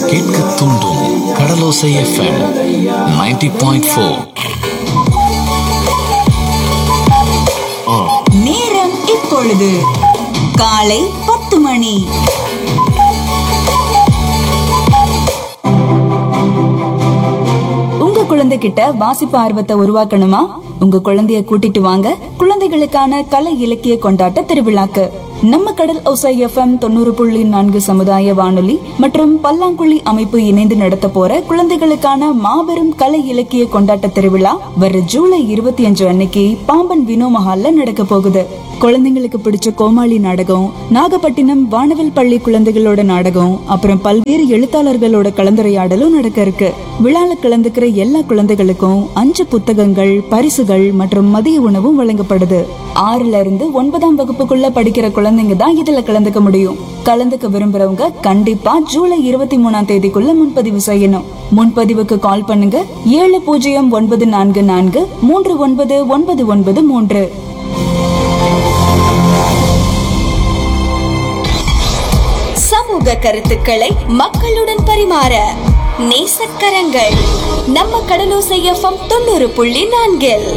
கேட்க தூண்டும் கடலோசை FM 90.4 point four நேரம் இப்பொழுது காலை பத்து மணி உங்க குழந்தைகிட்ட வாசிப்பு ஆர்வத்தை உருவாக்கணுமா உங்க குழந்தைய கூட்டிட்டு வாங்க குழந்தைகளுக்கான கலை இலக்கிய கொண்டாட்ட திருவிழாக்கு நம்ம கடல் ஒசை எஃப்எம் தொண்ணூறு புள்ளி நான்கு சமுதாய வானொலி மற்றும் பல்லாங்குழி அமைப்பு இணைந்து நடத்த போற குழந்தைகளுக்கான மாபெரும் கலை இலக்கிய கொண்டாட்ட திருவிழா வர ஜூலை இருபத்தி அஞ்சு அன்னைக்கு பாம்பன் வினோ மஹால்ல நடக்க போகுது குழந்தைங்களுக்கு பிடிச்ச கோமாளி நாடகம் நாகப்பட்டினம் வானவில் பள்ளி குழந்தைகளோட நாடகம் அப்புறம் பல்வேறு எழுத்தாளர்களோட கலந்துரையாடலும் நடக்க இருக்கு விழால கலந்துக்கிற எல்லா குழந்தைகளுக்கும் அஞ்சு புத்தகங்கள் பரிசுகள் மற்றும் மதிய உணவும் வழங்கப்படுது ஆறுல இருந்து ஒன்பதாம் வகுப்புக்குள்ள படிக்கிற குழந்தைங்க தான் இதுல கலந்துக்க முடியும் கலந்துக்க விரும்புறவங்க கண்டிப்பா ஜூலை இருபத்தி மூணாம் தேதிக்குள்ள முன்பதிவு செய்யணும் முன்பதிவுக்கு கால் பண்ணுங்க ஏழு பூஜ்ஜியம் ஒன்பது நான்கு நான்கு மூன்று ஒன்பது ஒன்பது ஒன்பது மூன்று சமூக கருத்துக்களை மக்களுடன் பரிமாற நேசக்கரங்கள் நம்ம கடலோசை எஃப்எம் தொண்ணூறு புள்ளி நான்கில்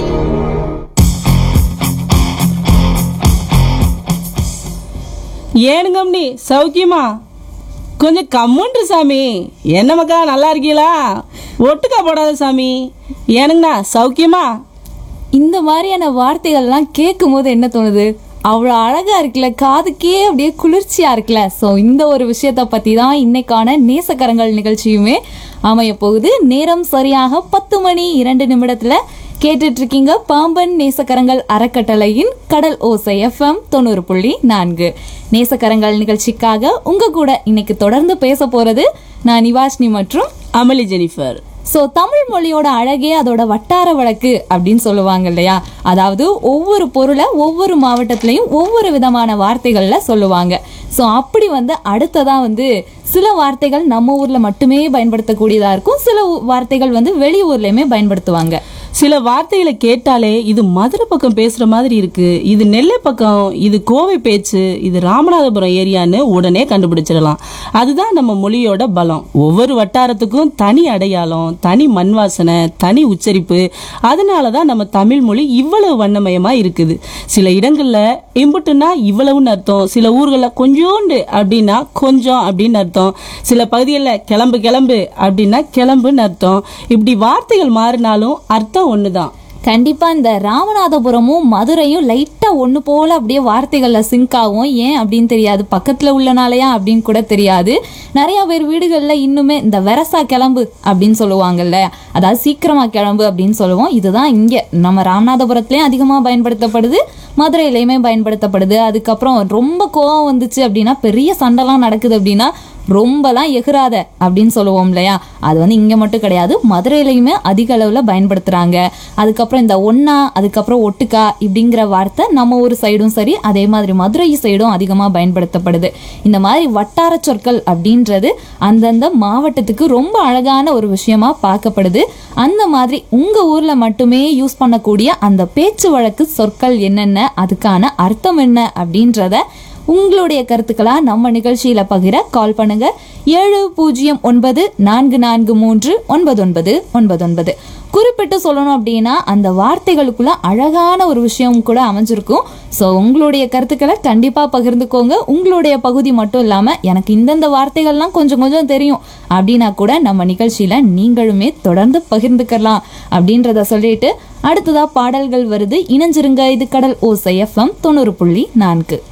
ஏனுங்கம்னி சௌக்கியமா கொஞ்சம் கம்முன்று சாமி என்ன மக்கா நல்லா இருக்கீங்களா ஒட்டுக்கா போடாத சாமி ஏனுங்கண்ணா சௌக்கியமா இந்த மாதிரியான வார்த்தைகள்லாம் கேட்கும் போது என்ன தோணுது அவ்வளோ அழகா இருக்குல்ல காதுக்கே அப்படியே குளிர்ச்சியா இருக்குல்ல ஸோ இந்த ஒரு விஷயத்த பத்தி தான் இன்னைக்கான நேசக்கரங்கள் நிகழ்ச்சியுமே அமைய போகுது நேரம் சரியாக பத்து மணி இரண்டு நிமிடத்துல கேட்டுட்டு இருக்கீங்க பாம்பன் நேசக்கரங்கள் அறக்கட்டளையின் கடல் ஓசை எஃப்எம் தொண்ணூறு புள்ளி நான்கு நேசக்கரங்கள் நிகழ்ச்சிக்காக உங்க கூட இன்னைக்கு தொடர்ந்து பேச போறது நான் நிவாஷினி மற்றும் அமளி ஜெனிஃபர் ஸோ தமிழ் மொழியோட அழகே அதோட வட்டார வழக்கு அப்படின்னு சொல்லுவாங்க இல்லையா அதாவது ஒவ்வொரு பொருளை ஒவ்வொரு மாவட்டத்திலையும் ஒவ்வொரு விதமான வார்த்தைகள்ல சொல்லுவாங்க ஸோ அப்படி வந்து அடுத்ததா வந்து சில வார்த்தைகள் நம்ம ஊர்ல மட்டுமே பயன்படுத்தக்கூடியதா இருக்கும் சில ஊ- வார்த்தைகள் வந்து வெளியூர்லயுமே பயன்படுத்துவாங்க சில வார்த்தைகளை கேட்டாலே இது மதுரை பக்கம் பேசுற மாதிரி இருக்கு இது நெல்லை பக்கம் இது கோவை பேச்சு இது ராமநாதபுரம் ஏரியான்னு உடனே கண்டுபிடிச்சிடலாம் அதுதான் நம்ம மொழியோட பலம் ஒவ்வொரு வட்டாரத்துக்கும் தனி அடையாளம் தனி மண் வாசனை தனி உச்சரிப்பு அதனால தான் நம்ம தமிழ் மொழி இவ்வளவு வண்ணமயமா இருக்குது சில இடங்கள்ல இம்புட்டுனா இவ்வளவுன்னு அர்த்தம் சில ஊர்களில் கொஞ்சோண்டு அப்படின்னா கொஞ்சம் அப்படின்னு அர்த்தம் சில பகுதிகளில் கிளம்பு கிளம்பு அப்படின்னா கிளம்புன்னு அர்த்தம் இப்படி வார்த்தைகள் மாறினாலும் அர்த்தம் ஒண்ணுதான் கண்டிப்பா இந்த ராமநாதபுரமும் மதுரையும் லைட்டா ஒண்ணு போல அப்படியே வார்த்தைகள்ல சிங்க் ஆகும் ஏன் அப்படின்னு தெரியாது பக்கத்துல உள்ளனாலயா அப்படின்னு கூட தெரியாது நிறைய பேர் வீடுகள்ல இன்னுமே இந்த வெரசா கிளம்பு அப்படின்னு சொல்லுவாங்கல்ல அதாவது சீக்கிரமா கிளம்பு அப்படின்னு சொல்லுவோம் இதுதான் இங்க நம்ம ராமநாதபுரத்துலயும் அதிகமா பயன்படுத்தப்படுது மதுரையிலயுமே பயன்படுத்தப்படுது அதுக்கப்புறம் ரொம்ப கோவம் வந்துச்சு அப்படின்னா பெரிய சண்டைலாம் நடக்குது அப்படின்னா ரொம்பலாம் எகிராத அப்படின்னு சொல்லுவோம் இல்லையா அது வந்து இங்க மட்டும் கிடையாது மதுரையிலையுமே அதிக அளவுல பயன்படுத்துறாங்க அதுக்கப்புறம் இந்த ஒன்னா அதுக்கப்புறம் ஒட்டுக்கா இப்படிங்கிற வார்த்தை நம்ம ஊர் சைடும் சரி அதே மாதிரி மதுரை சைடும் அதிகமா பயன்படுத்தப்படுது இந்த மாதிரி வட்டார சொற்கள் அப்படின்றது அந்தந்த மாவட்டத்துக்கு ரொம்ப அழகான ஒரு விஷயமா பார்க்கப்படுது அந்த மாதிரி உங்க ஊர்ல மட்டுமே யூஸ் பண்ணக்கூடிய அந்த பேச்சு வழக்கு சொற்கள் என்னென்ன அதுக்கான அர்த்தம் என்ன அப்படின்றத உங்களுடைய கருத்துக்களா நம்ம நிகழ்ச்சியில பகிர கால் பண்ணுங்க ஏழு பூஜ்ஜியம் ஒன்பது நான்கு நான்கு மூன்று ஒன்பது ஒன்பது ஒன்பது ஒன்பது குறிப்பிட்டு சொல்லணும் அப்படின்னா அந்த வார்த்தைகளுக்குள்ள அழகான ஒரு விஷயம் கூட அமைஞ்சிருக்கும் ஸோ உங்களுடைய கருத்துக்களை கண்டிப்பா பகிர்ந்துக்கோங்க உங்களுடைய பகுதி மட்டும் இல்லாம எனக்கு இந்தந்த வார்த்தைகள்லாம் கொஞ்சம் கொஞ்சம் தெரியும் அப்படின்னா கூட நம்ம நிகழ்ச்சியில நீங்களுமே தொடர்ந்து பகிர்ந்துக்கலாம் அப்படின்றத சொல்லிட்டு அடுத்ததா பாடல்கள் வருது இணைஞ்சிருங்க இது கடல் ஓசை எஃப்எம் தொண்ணூறு புள்ளி நான்கு